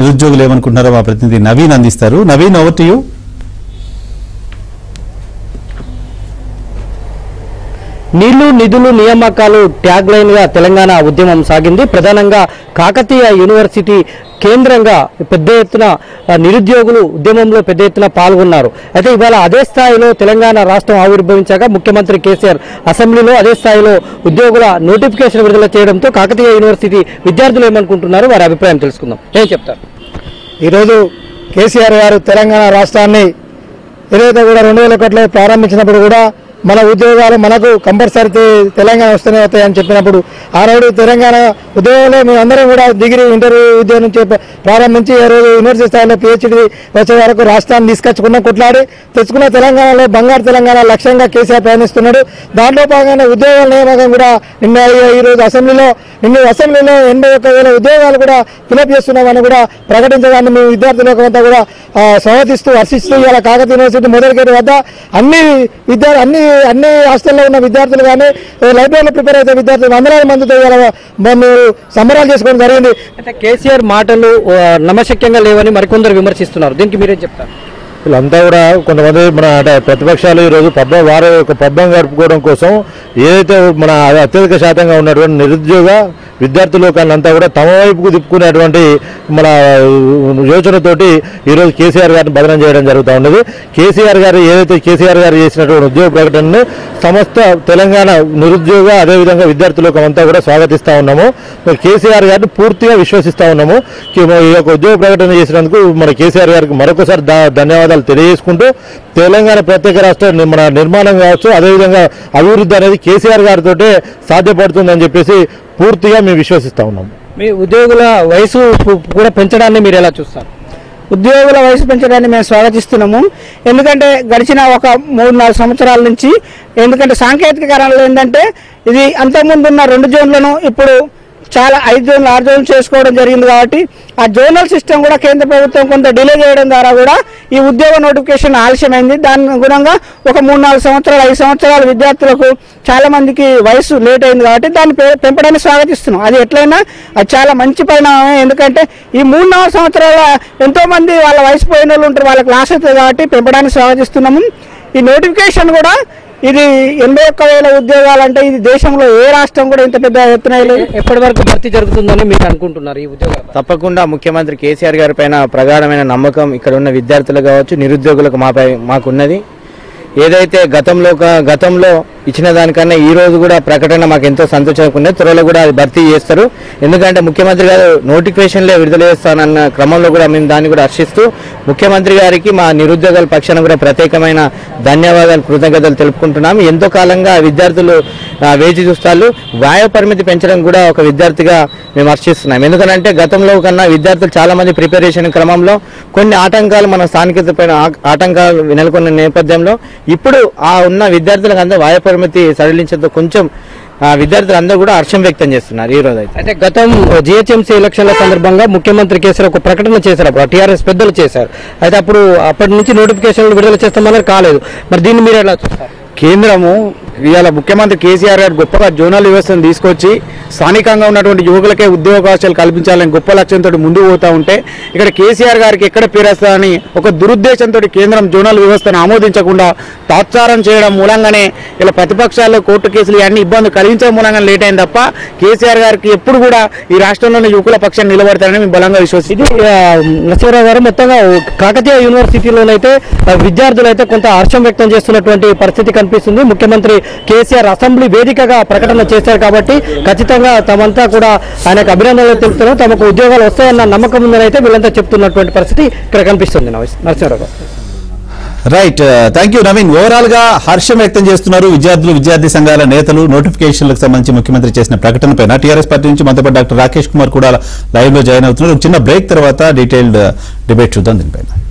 నిరుద్యోగులు ఏమనుకుంటున్నారో మా ప్రతినిధి నవీన్ అందిస్తారు నవీన్ ఓవర్ టు యూ నీళ్లు నిధులు నియామకాలు ట్యాగ్ లైన్ గా తెలంగాణ ఉద్యమం సాగింది ప్రధానంగా కాకతీయ యూనివర్సిటీ కేంద్రంగా పెద్ద ఎత్తున ఆ, నిరుద్యోగులు ఉద్యమంలో పెద్ద ఎత్తున పాల్గొన్నారు అయితే ఇవాళ అదే స్థాయిలో తెలంగాణ రాష్ట్రం ఆవిర్భవించాక ముఖ్యమంత్రి కేసీఆర్ అసెంబ్లీలో అదే స్థాయిలో ఉద్యోగుల నోటిఫికేషన్ విడుదల చేయడంతో కాకతీయ యూనివర్సిటీ విద్యార్థులు ఏమనుకుంటున్నారు వారి అభిప్రాయం తెలుసుకుందాం ఏం చెప్తారు ఈరోజు కేసీఆర్ గారు తెలంగాణ రాష్ట్రాన్ని ఏదైతే కూడా రెండు వేల ఒకటిలో ప్రారంభించినప్పుడు కూడా మన ఉద్యోగాలు మనకు కంపల్సరీ తె- తెలంగాణ వస్తూనే వస్తాయని చెప్పినప్పుడు ఆనాడు తెలంగాణ ఉద్యోగంలో మేమందరం కూడా డిగ్రీ ఇంటర్వ్యూ ఉద్యోగం నుంచి ప్ర- ప్రారంభించి ఈ రోజు యూనివర్సిటీ స్థాయిలో పిహెచ్డి వచ్చే వరకు రాష్ట్రాన్ని తీసుకొచ్చుకున్నాం కొట్లాడి తెచ్చుకున్న తెలంగాణలో బంగారు తెలంగాణ లక్ష్యంగా కేసీఆర్ ప్రయాణిస్తున్నాడు దాంట్లో భాగంగానే ఉద్యోగాల నియామకం కూడా నిన్న ఈ- ఈ రోజు అసెంబ్లీలో నిన్న అసెంబ్లీలో ఎనభై ఒక్క వేల ఉద్యోగాలు కూడా ఫిలప్ చేస్తున్నామని కూడా ప్రకటించడాన్ని మేము విద్యార్థులకు అంతా కూడా ఆ, స్వాగతిస్తూ హర్షిస్తూ ఇలా కాకతీయ యూనివర్సిటీ మొదలగేటి వద్ద అన్ని విద్యార్థి అన్ని అన్ని హాస్టల్లో ఉన్న విద్యార్థులు కానీ లైబ్రరీలో ప్రిపేర్ అయితే విద్యార్థులు వందలాది మందితో ఇలా మేము సంబరాలు చేసుకోవడం జరిగింది అయితే కేసీఆర్ మాటలు ఆ, నమ్మశక్యంగా లేవని మరికొందరు విమర్శిస్తున్నారు దీనికి మీరేం చెప్తారు వీళ్ళంతా కూడా కొంతమంది మన అంటే ప్రతిపక్షాలు ఈరోజు పబ్బం వారి యొక్క పబ్బం గడుపుకోవడం కోసం ఏదైతే మన అత్యధిక శాతంగా ఉన్నటువంటి నిరుద్యోగ విద్యార్థులు అంతా కూడా తమ వైపుకు తిప్పుకునేటువంటి మన యోచనతోటి ఈరోజు కేసీఆర్ గారిని బదనం చేయడం జరుగుతూ ఉన్నది కేసీఆర్ గారు ఏదైతే కేసీఆర్ గారు చేసినటువంటి ఉద్యోగ ప్రకటనను సమస్త తెలంగాణ నిరుద్యోగ అదేవిధంగా విద్యార్థులకు అంతా కూడా స్వాగతిస్తా ఉన్నాము మరి కేసీఆర్ గారిని పూర్తిగా విశ్వసిస్తా ఉన్నాము కి- ఈ యొక్క ఉద్యోగ ప్రకటన చేసినందుకు మన కేసీఆర్ గారికి మరొకసారి దా- ధన్యవాదాలు తెలియజేసుకుంటూ తెలంగాణ ప్రత్యేక రాష్ట్ర ని- మన నిర్మాణం కావచ్చు అదేవిధంగా అభివృద్ధి అనేది కేసీఆర్ గారితో సాధ్యపడుతుందని చెప్పేసి పూర్తిగా మేము విశ్వసిస్తా ఉన్నాము మీ ఉద్యోగుల వయసు పు- కూడా పెంచడాన్ని మీరు ఎలా చూస్తారు ఉద్యోగుల వయసు పెంచడాన్ని మేము స్వాగతిస్తున్నాము ఎందుకంటే గడిచిన ఒక మూడు నాలుగు సంవత్సరాల నుంచి ఎందుకంటే సాంకేతిక కారణాలు ఏంటంటే ఇది అంతకుముందు ఉన్న రెండు జోన్లను ఇప్పుడు చాలా ఐదు జోన్లు ఆరు జోన్లు చేసుకోవడం జరిగింది కాబట్టి ఆ జోనల్ సిస్టమ్ కూడా కేంద్ర ప్రభుత్వం కొంత డిలే చేయడం ద్వారా కూడా ఈ ఉద్యోగ నోటిఫికేషన్ ఆలస్యమైంది దాని అనుగుణంగా ఒక మూడు నాలుగు సంవత్సరాలు ఐదు సంవత్సరాల విద్యార్థులకు చాలా మందికి వయసు లేట్ అయింది కాబట్టి దాన్ని పె- పెంపడాన్ని స్వాగతిస్తున్నాం అది ఎట్లయినా అది చాలా మంచి పరిణామం ఎందుకంటే ఈ మూడు నాలుగు సంవత్సరాల ఎంతో మంది వాళ్ళ వయసు పోయిన వాళ్ళు ఉంటారు వాళ్ళకి లాస్ అవుతుంది కాబట్టి పెంపడాన్ని స్వాగతిస్తున్నాము ఈ నోటిఫికేషన్ కూడా ఇది ఎనభై ఒక్క వేల ఉద్యోగాలు అంటే ఇది దేశంలో ఏ రాష్ట్రం కూడా ఇంత పెద్ద ఎత్తున లేదు ఎప్పటి వరకు భర్తీ జరుగుతుందని మీరు అనుకుంటున్నారు ఈ ఉద్యోగాలు తప్పకుండా ముఖ్యమంత్రి కేసీఆర్ గారి పైన ప్రగాఢమైన నమ్మకం ఇక్కడ ఉన్న విద్యార్థులు కావచ్చు నిరుద్యోగులకు మాపై మాకున్నది ఏదైతే గతంలో క- గతంలో ఇచ్చిన దానికన్నా ఈ రోజు కూడా ప్రకటన మాకు ఎంతో సంతోషంగా ఉన్నది త్వరలో కూడా అది భర్తీ చేస్తారు ఎందుకంటే ముఖ్యమంత్రి గారు నోటిఫికేషన్లే విడుదల చేస్తానన్న క్రమంలో కూడా మేము దాన్ని కూడా హర్షిస్తూ ముఖ్యమంత్రి గారికి మా నిరుద్యోగుల పక్షాన కూడా ప్రత్యేకమైన ధన్యవాదాలు కృతజ్ఞతలు తెలుపుకుంటున్నాము ఎంతో కాలంగా విద్యార్థులు ఆ, వేచి చూస్తారు వాయు పరిమితి పెంచడం కూడా ఒక విద్యార్థిగా మేము హర్షిస్తున్నాం ఎందుకంటే గతంలో కన్నా విద్యార్థులు చాలా మంది ప్రిపరేషన్ క్రమంలో కొన్ని ఆటంకాలు మన స్థానికత పైన ఆ- ఆటంకాలు నెలకొన్న నేపథ్యంలో ఇప్పుడు ఆ ఉన్న విద్యార్థులకు అందరూ వాయు పరిమితి సడలించడంతో కొంచెం ఆ, విద్యార్థులు అందరూ కూడా హర్షం వ్యక్తం చేస్తున్నారు ఈ రోజు అయితే అయితే గతం జిహెచ్ఎంసీ ఎలక్షన్ల సందర్భంగా ముఖ్యమంత్రి కేసీఆర్ ఒక ప్రకటన చేశారు అప్పుడు టీఆర్ఎస్ పెద్దలు చేశారు అయితే అప్పుడు అప్పటి నుంచి నోటిఫికేషన్లు విడుదల చేస్తామన్నారు కాలేదు మరి దీన్ని మీరు ఎలా చూస్తారు కేంద్రము ఇవాళ ముఖ్యమంత్రి కేసీఆర్ గారు గొప్పగా జోనల్ వ్యవస్థను తీసుకొచ్చి స్థానికంగా ఉన్నటువంటి యువకులకే ఉద్యోగావకాశాలు కల్పించాలని గొప్ప లక్ష్యంతో ముందుకు పోతా ఉంటే ఇక్కడ కేసీఆర్ గారికి ఎక్కడ పేరేస్తారని ఒక దురుద్దేశంతో కేంద్రం జోనల్ వ్యవస్థను ఆమోదించకుండా తాత్సారం చేయడం మూలంగానే ఇలా ప్రతిపక్షాల్లో కోర్టు కేసులు ఇవన్నీ ఇబ్బంది కలిగించడం మూలంగా లేట్ అయింది తప్ప కేసీఆర్ గారికి ఎప్పుడు కూడా ఈ రాష్ట్రంలోని యువకుల పక్షాన్ని నిలబడతారని మేము బలంగా విశ్వసిస్తాం ఇది ఆ, నరసింహరావు గారు మొత్తంగా కాకతీయ యూనివర్సిటీలోనైతే ఆ, విద్యార్థులు అయితే కొంత హర్షం వ్యక్తం చేస్తున్నటువంటి పరిస్థితి కనిపిస్తుంది ముఖ్యమంత్రి కేసీఆర్ అసెంబ్లీ వేదికగా ప్రకటన చేశారు కాబట్టి ఖచ్చితంగా తమంతా కూడా ఆయనకు అభినందనలు తెలుపుతున్నారు తమకు ఉద్యోగాలు వస్తాయన్న నమ్మకం ఉందని అయితే వీళ్ళంతా చెప్తున్నటువంటి పరిస్థితి ఇక్కడ కనిపిస్తుంది నరసి- నరసింహరావు గారు right thank you Naveen overall గా హర్షం వ్యక్తం చేస్తున్నారు విద్యార్థులు విద్యార్థి సంఘాల నేతలు నోటిఫికేషన్లకు సంబంధించి ముఖ్యమంత్రి చేసిన ప్రకటన పైన టీఆర్ఎస్ పార్టీ నుంచి మనతో పాటు డాక్టర్ రాకేష్ కుమార్ కూడా లైవ్ లో జాయిన్ అవుతున్నారు ఒక చిన్న బ్రేక్ తర్వాత డీటెయిల్డ్ డిబేట్ చూద్దాం దీనిపైన